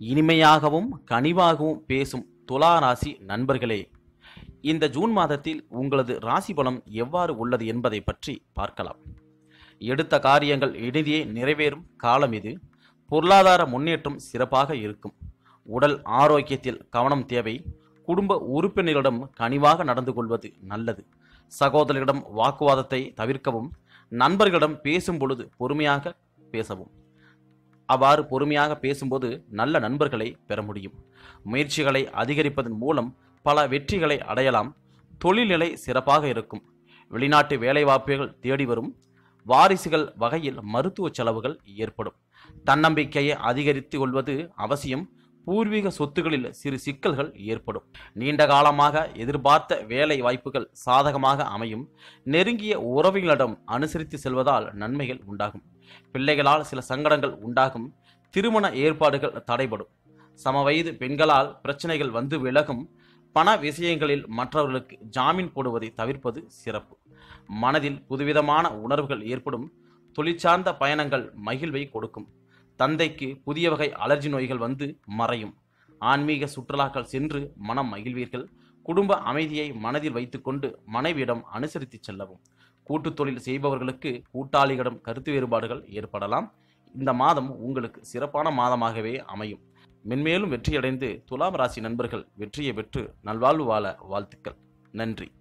இனிமையாகவும் கனிவாகவும் பேசும் துலா ராசி நண்பர்களே இந்த ஜூன் மாதத்தில் உங்களது ராசி பலம் எவ்வாறு உள்ளது என்பதை பற்றி பார்க்கலாம் எடுத்த காரியங்கள் எளிதியே நிறைவேறும் காலம் இது பொருளாதார முன்னேற்றம் சிறப்பாக இருக்கும் உடல் ஆரோக்கியத்தில் கவனம் தேவை குடும்ப உறுப்பினர்களிடம் கனிவாக நடந்து கொள்வது நல்லது சகோதரர்களிடம் வாக்குவாதத்தை தவிர்க்கவும் நண்பர்களிடம் பேசும் பொழுது பொறுமையாக பேசவும் அவ்வாறு பொறுமையாக பேசும்போது நல்ல நண்பர்களை பெற முடியும் முயற்சிகளை அதிகரிப்பதன் மூலம் பல வெற்றிகளை அடையலாம் தொழில்நிலை சிறப்பாக இருக்கும் வெளிநாட்டு வேலைவாய்ப்புகள் தேடி வரும் வாரிசுகள் வகையில் மருத்துவ செலவுகள் ஏற்படும் தன்னம்பிக்கையை அதிகரித்து கொள்வது அவசியம் பூர்வீக சொத்துகளில் சிறு சிக்கல்கள் ஏற்படும் நீண்ட காலமாக எதிர்பார்த்த வேலை வாய்ப்புகள் சாதகமாக அமையும் நெருங்கிய உறவுகளிடம் அனுசரித்து செல்வதால் நன்மைகள் உண்டாகும் பிள்ளைகளால் சில சங்கடங்கள் உண்டாகும் திருமண ஏற்பாடுகள் தடைபடும் சமவயது பெண்களால் பிரச்சனைகள் வந்து விலகும் பண விஷயங்களில் மற்றவர்களுக்கு ஜாமீன் போடுவதை தவிர்ப்பது சிறப்பு மனதில் புதுவிதமான உணர்வுகள் ஏற்படும் தொழிற்சார்ந்த பயணங்கள் மகிழ்வை கொடுக்கும் தந்தைக்கு புதிய வகை அலர்ஜி நோய்கள் வந்து மறையும் ஆன்மீக சுற்றுலாக்கள் சென்று மனம் மகிழ்வீர்கள் குடும்ப அமைதியை மனதில் வைத்துக்கொண்டு மனைவியிடம் அனுசரித்து செல்லவும் கூட்டுத் தொழில் செய்பவர்களுக்கு கூட்டாளிகளிடம் கருத்து வேறுபாடுகள் ஏற்படலாம் இந்த மாதம் உங்களுக்கு சிறப்பான மாதமாகவே அமையும் மென்மேலும் வெற்றியடைந்து துலாம் ராசி நண்பர்கள் வெற்றியை பெற்று நல்வாழ்வு வாழ வாழ்த்துக்கள் நன்றி